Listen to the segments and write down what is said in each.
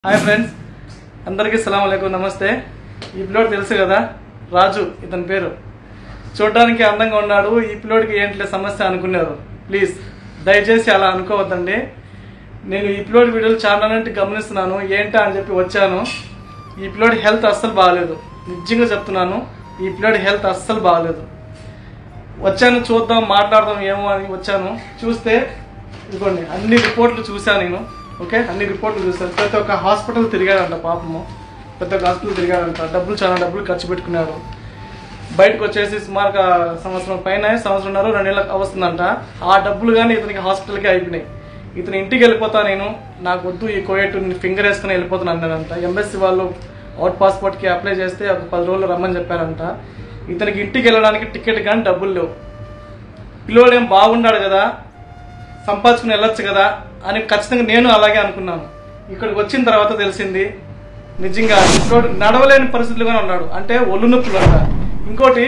Hi friends అందరికీ సలాం అలైకుం నమస్తే ఈ పిల్లోడు తెలుసు కదా రాజు ఇతని పేరు చూడడానికి అందంగా ఉన్నాడు ఈ పిల్లోడికి ఏంట్లే సమస్య అనుకున్నారు ప్లీజ్ దయచేసి అలా అనుకోవద్దండి నేను ఈ పిల్లోడి వీడియోలు చాలా నుండి గమనిస్తున్నాను ఏంటా అని చెప్పి వచ్చాను ఈ పిల్లోడి హెల్త్ అస్సలు బాగాలేదు నిజంగా చెప్తున్నాను ఈ పిల్లోడి హెల్త్ అస్సలు బాగాలేదు వచ్చాను చూద్దాం మాట్లాడదాం ఏమో అని వచ్చాను చూస్తే ఇదిగోండి అన్ని రిపోర్ట్లు చూశాను నేను ఓకే అన్ని రిపోర్ట్లు చూశాను ప్రతి ఒక్క హాస్పిటల్ తిరిగాడంట పాపము ప్రతి ఒక్క హాస్పిటల్ తిరిగాడంట డబ్బులు చాలా డబ్బులు ఖర్చు పెట్టుకున్నాడు బయటకు వచ్చేసి సుమారుగా సంవత్సరం పైన సంవత్సరంన్నర రెండేళ్ళకి వస్తుందంట ఆ డబ్బులు కానీ ఇతనికి హాస్పిటల్కి అయిపోయినాయి ఇతను ఇంటికి వెళ్ళిపోతా నేను నాకు వద్దు ఈ కోయట్ ఫింగర్ వేసుకుని వెళ్ళిపోతాను అన్నాడంట ఎంబెస్సీ వాళ్ళు అవుట్ పాస్పోర్ట్కి అప్లై చేస్తే ఒక పది రోజులు రమ్మని చెప్పారంట ఇతనికి ఇంటికి వెళ్ళడానికి టికెట్ కానీ డబ్బులు లేవు పిల్లోడు ఏం బాగున్నాడు కదా సంపాదించుకుని వెళ్ళొచ్చు కదా అని ఖచ్చితంగా నేను అలాగే అనుకున్నాను ఇక్కడికి వచ్చిన తర్వాత తెలిసింది నిజంగా పిల్లోడు నడవలేని పరిస్థితులుగానే ఉన్నాడు అంటే ఒళ్ళు నొప్పులు అంట ఇంకోటి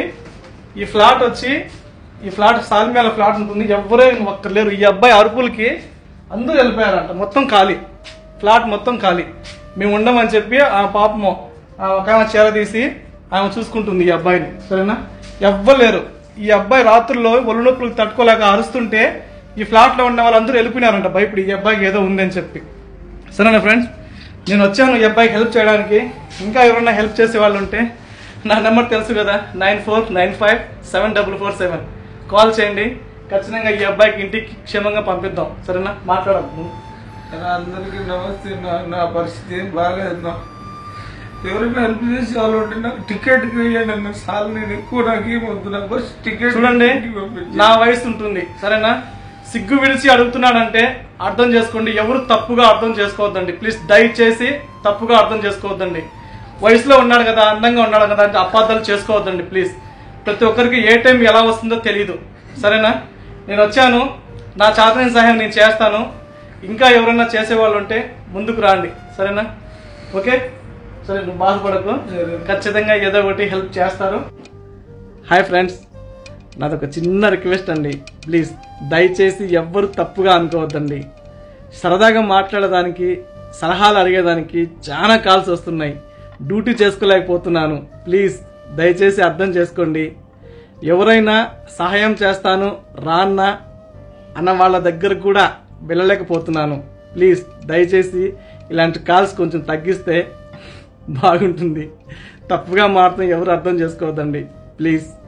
ఈ ఫ్లాట్ వచ్చి ఈ ఫ్లాట్ సాల్మేల ఫ్లాట్ ఉంటుంది ఎవరే ఒక్కరు లేరు ఈ అబ్బాయి అరుపులకి అందరూ వెళ్ళిపోయారంట మొత్తం ఖాళీ ఫ్లాట్ మొత్తం ఖాళీ మేము ఉండమని చెప్పి ఆ పాపము ఆ ఒక ఆమె చీర తీసి ఆమె చూసుకుంటుంది ఈ అబ్బాయిని సరేనా ఎవ్వరు లేరు ఈ అబ్బాయి రాత్రుల్లో ఒళ్ళు నొప్పులు తట్టుకోలేక అరుస్తుంటే ఈ ఫ్లాట్ లో ఉన్న వాళ్ళందరూ వెళ్ళిపోయినారంట భయపడి ఈ అబ్బాయికి ఏదో ఉందని చెప్పి సరేనా ఫ్రెండ్స్ నేను వచ్చాను ఈ అబ్బాయికి హెల్ప్ చేయడానికి ఇంకా ఎవరైనా హెల్ప్ చేసే వాళ్ళు ఉంటే నా నెంబర్ తెలుసు కదా nine four nine five seven double four seven call చేయండి ఖచ్చితంగా ఈ అబ్బాయికి ఇంటికి క్షేమంగా పంపిద్దాం సరేనా మాట్లాడద్దు అన్నా, అందరికీ నమస్తే నా నా పరిస్థితి ఏం బాగాలేదు నా ఎవరైనా హెల్ప్ చేసే వాళ్ళు ఉంటే నాకు టికెట్ వేయండి అన్న సార్ నేను ఎక్కువ నాకు ఏమొద్దు నాకు బస్ టికెట్ చూడండి ఇంటికి పంపించు. నా వయసు ఉంటుంది సరేనా సిగ్గు విడిచి అడుగుతున్నాడంటే అర్థం చేసుకోండి ఎవరు తప్పుగా అర్థం చేసుకోవద్దండి ప్లీజ్ దయచేసి తప్పుగా అర్థం చేసుకోవద్దండి వయసులో ఉన్నాడు కదా అందంగా ఉన్నాడు కదా అంటే అపార్థాలు చేసుకోవద్దండి ప్లీజ్ ప్రతి ఒక్కరికి ఏ టైం ఎలా వస్తుందో తెలియదు సరేనా నేను వచ్చాను నా చాతనైన సహాయం నేను చేస్తాను ఇంకా ఎవరైనా చేసేవాళ్ళు ఉంటే ముందుకు రాండి సరేనా ఓకే సరే నువ్వు బాధపడకు సరే. ఖచ్చితంగా ఏదో ఒకటి హెల్ప్ చేస్తారు హాయ్ ఫ్రెండ్స్ నాదొక చిన్న రిక్వెస్ట్ అండి ప్లీజ్ దయచేసి ఎవ్వరు తప్పుగా అనుకోవద్దండి సరదాగా మాట్లాడడానికి సలహాలు అడిగేదానికి చాలా కాల్స్ వస్తున్నాయి డ్యూటీ చేసుకోలేకపోతున్నాను ప్లీజ్ దయచేసి అర్థం చేసుకోండి ఎవరైనా సహాయం చేస్తాను రాన్నా అన్న వాళ్ళ దగ్గర కూడా వెళ్ళలేకపోతున్నాను ప్లీజ్ దయచేసి ఇలాంటి కాల్స్ కొంచెం తగ్గిస్తే బాగుంటుంది తప్పుగా మాత్రం ఎవరు అర్థం చేసుకోవద్దండి ప్లీజ్